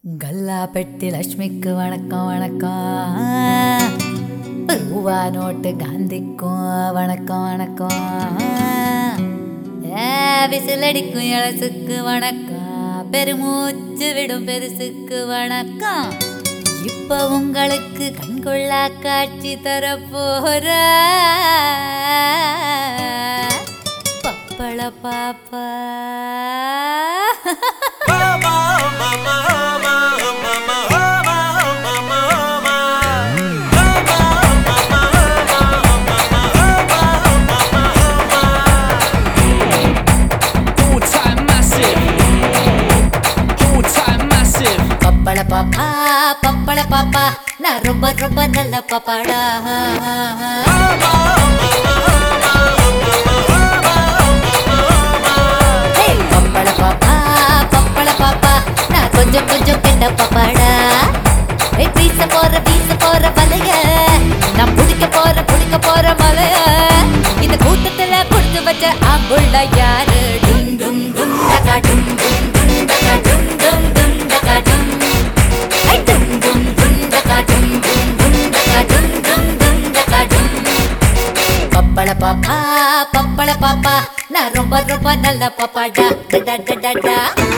கல்லா பெட்டி லட்சுமிக்கு வணக்கம் வணக்கம் ரூபா நோட்டு காந்திக்கும் வணக்கம் வணக்கம் ஏ விசிலடிக்கும் இளசுக்கு வணக்கம் பெருமூச்சு விடும் பெருசுக்கு வணக்கம் இப்ப உங்களுக்கு கண்கொள்ளா காட்சி தரப்போற பப்பள பாப்பா All time massive. All time massive. பப்பள பாப்பா பப்பள பாப்பா நான் ரொம்ப ரொம்ப நல்ல பாப்பாடா ஹே, பப்பள பாப்பா பப்பள பாப்பா நான் கொஞ்சம் கொஞ்சம் கெட்ட பாப்பாடா ஏய், வீச போற வீச போற வலைய நான் புடிக்க போற புடிக்க போற மலைய இந்த கூட்டத்துல கொடுத்து வச்ச ஆம்புள்ள யாரு டும் டும் டும் டகா டும் டும் டும் டகா டும் டும் டும் டகா டும் ஐ டும் டும் டும் டகா டும் டும் டும் டகா டும் டும் டும் டகா டும் பப்பள பாப்பா பப்பள பாப்பா நான் ரொம்ப ரொம்ப நல்ல பாப்பாடா டடா டடா டா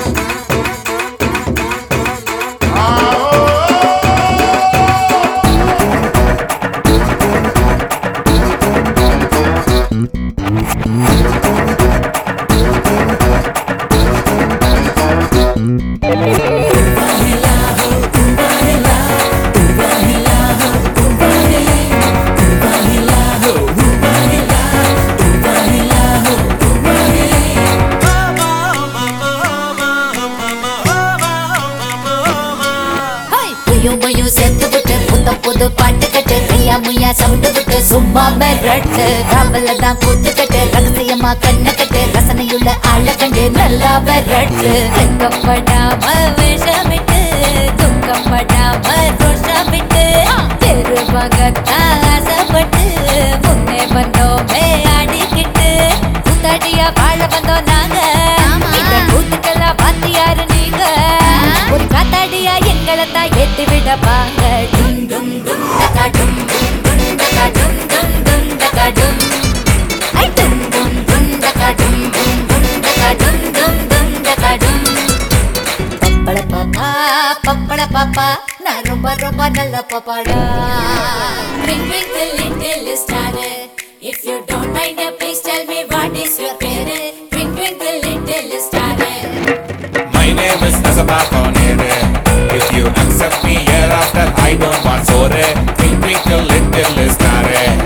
ஹாய் புயும் புயும் சேர்த்து விட்டு புத்த புது பாட்டு கட்டு கையா முய்யா சவுண்டு விட்டு சும்மா மிரட்டு காவல தான் கூத்து கட்டு ரகசியமா கண்ண கட்டு ரசனையுள்ள ஆள கண்டு நல்லா மிரட்டு வெக்கப்படாம விஷமிட்டு துக்கப்படாம ரோஷமிட்டு தெருவகத்தான் ஆசைப்பட்டு முன்னே வந்தோமே ஆடிக்கிட்டு கூத்தாடியா வாழ வந்தோம் நாங்க இந்த கூத்துக்கெல்லாம் வாத்தியாரு நீங்க ஒரு காத்தாடியா எங்களை தான் ஏத்தி விட வாங்க டும் டும் டும் டகா டும் டும் டும் டகா டும் டும் டும் டகா டும் ஐ டும் டும் டும் டகா டும் டும் டும் டகா டும் டும் டும் டகா டும் பப்பள பாப்பா பப்பள பாப்பா நான் ரொம்ப ரொம்ப நல்ல பாப்பாடா Twinkle little star If you don't mind please tell me what is your favorite Twinkle little star My name is Nazabakonere. If you accept me hereafter, I don't want sore. Twinkle twinkle little star.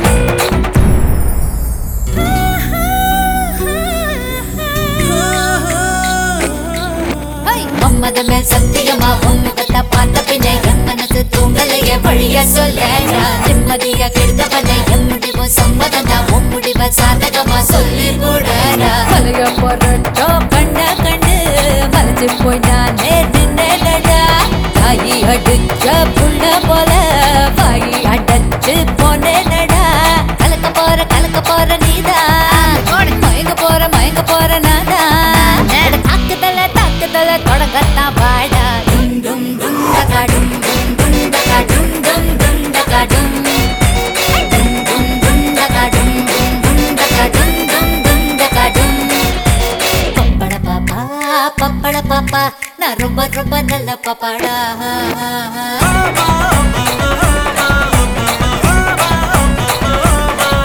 Hi, மம்மத மேல் சத்தியமா உன்முகத்தை பார்த்த பின்னே என் மனசு தூங்கலைய வழிய சொல்ல நான் நிம்மதியா கெடுத்தவனை என் முடிவு சம்மதனா உன் முடிவ சாதகமா சொல்லி போடா கலைய போறட்டும் கண்ண கண்டு மலைச்சு போய் நானே நின்னடா தாயி அடிச்ச புள்ள போல வாயி அடைச்சு போனேனடா கலக்க போற கலக்க போற நீதான் மயங்க போற மயங்க போற நாதா தாக்குதல தாக்குதல தொடங்கத்தான் வாடா டும் டும் டும் டகா டும் டும் டும் டகா டும் டும் டும் டகா டும் டும் டும் டும் டகா டும் டும் டும் டகா டும் டும் டும் டகா டும் பப்பட பாப்பா பப்பட பாப்பா நான் ரொம்ப ரொம்ப நல்ல பாப்பாடா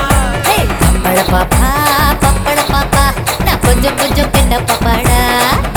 ஹே, பப்பட பாப்பா பப்பட பாப்பா நான் கொஞ்சம் கொஞ்சம் கெட்ட பாப்பாடா